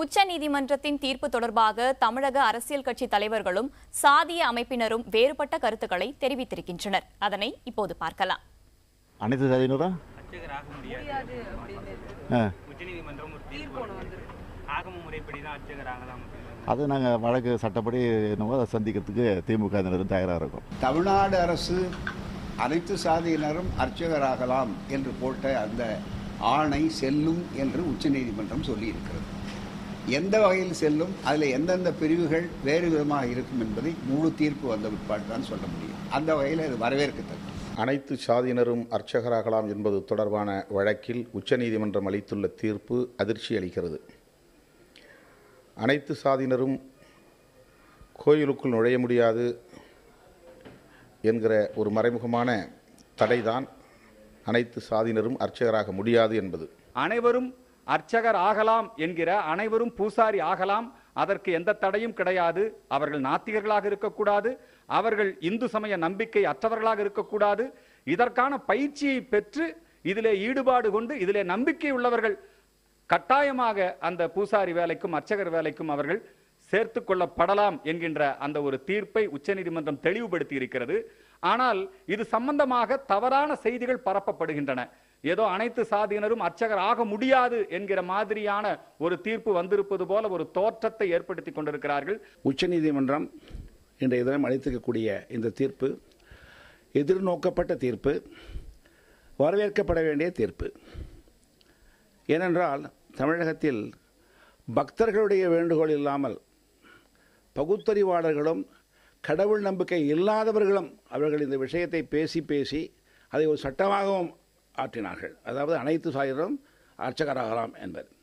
உச்சநீதிமன்றத்தின் தீர்ப்பு தொடர்பாக தமிழக அரசியல் கட்சி தலைவர்களும் சாதிய அமைப்பினரும் வேறுபட்ட கருத்துக்களை தெரிவித்திருக்கின்றனர் அதனை இப்போது பார்க்கலாம் அனைத்து சாதியினரும் அர்ச்சகர் ஆக முடியாது ஆ உச்சநீதிமன்றம் ஒரு தீர்ப்பு வழங்கியிருக்கு. ஆகம முறைப்படி தான் அர்ச்சகர் ஆகலாம் அப்படின்னு. அது நாங்கள் வழக்கு சட்டப்படி என்னவோ அதை சந்திக்கிறதுக்கு திமுகவினரும் தயாராக இருக்கும் தமிழ்நாடு அரசு அனைத்து சாதியினரும் அர்ச்சகராகலாம் என்று போட்ட அந்த ஆணை செல்லும் என்று உச்சநீதிமன்றம் சொல்லியிருக்கிறது எந்த வகையில் செல்லும் அதில் எந்தெந்த பிரிவுகள் வேறு விதமாக இருக்கும் என்பதை முழு தீர்ப்பு வந்த பிற்பாடு தான் சொல்ல முடியும் அந்த வகையில் இது வரவேற்கத்தக்கது அனைத்து சாதியினரும் அர்ச்சகராகலாம் என்பது தொடர்பான வழக்கில் உச்சநீதிமன்றம் அளித்துள்ள தீர்ப்பு அதிர்ச்சி அளிக்கிறது அனைத்து சாதியினரும் கோயிலுக்குள் நுழைய முடியாது என்கிற ஒரு மறைமுகமான தடைதான் அனைத்து சாதியினரும் அர்ச்சகராக முடியாது என்பது அனைவரும் அர்ச்சகர் ஆகலாம் என்கிற அனைவரும் பூசாரி ஆகலாம் அதற்கு எந்த தடையும் கிடையாது அவர்கள் நாத்திகர்களாக இருக்கக்கூடாது அவர்கள் இந்து சமய நம்பிக்கை அற்றவர்களாக இருக்கக்கூடாது இதற்கான பயிற்சியை பெற்று இதிலே ஈடுபாடு கொண்டு இதிலே நம்பிக்கை உள்ளவர்கள் கட்டாயமாக அந்த பூசாரி வேலைக்கும் அர்ச்சகர் வேலைக்கும் அவர்கள் சேர்த்து கொள்ளப்படலாம் என்கின்ற அந்த ஒரு தீர்ப்பை உச்சநீதிமன்றம் தெளிவுபடுத்தி இருக்கிறது ஆனால் இது சம்பந்தமாக தவறான செய்திகள் பரப்பப்படுகின்றன ஏதோ அனைத்து சாதியினரும் அர்ச்சகர் ஆக முடியாது என்கிற மாதிரியான ஒரு தீர்ப்பு வந்திருப்பது போல ஒரு தோற்றத்தை ஏற்படுத்தி கொண்டிருக்கிறார்கள் உச்சநீதிமன்றம் இன்றைய தினம் அளித்திருக்கக்கூடிய இந்த தீர்ப்பு எதிர்நோக்கப்பட்ட தீர்ப்பு வரவேற்கப்பட வேண்டிய தீர்ப்பு ஏனென்றால் தமிழகத்தில் பக்தர்களுடைய வேண்டுகோள் இல்லாமல் பகுத்தறிவாளர்களும் கடவுள் நம்பிக்கை இல்லாதவர்களும் அவர்கள் இந்த விஷயத்தை பேசி பேசி அதை ஒரு சட்டமாகவும் ஆற்றினார்கள் அதாவது அனைத்து சாயரும் அர்ச்சகராகலாம் என்பது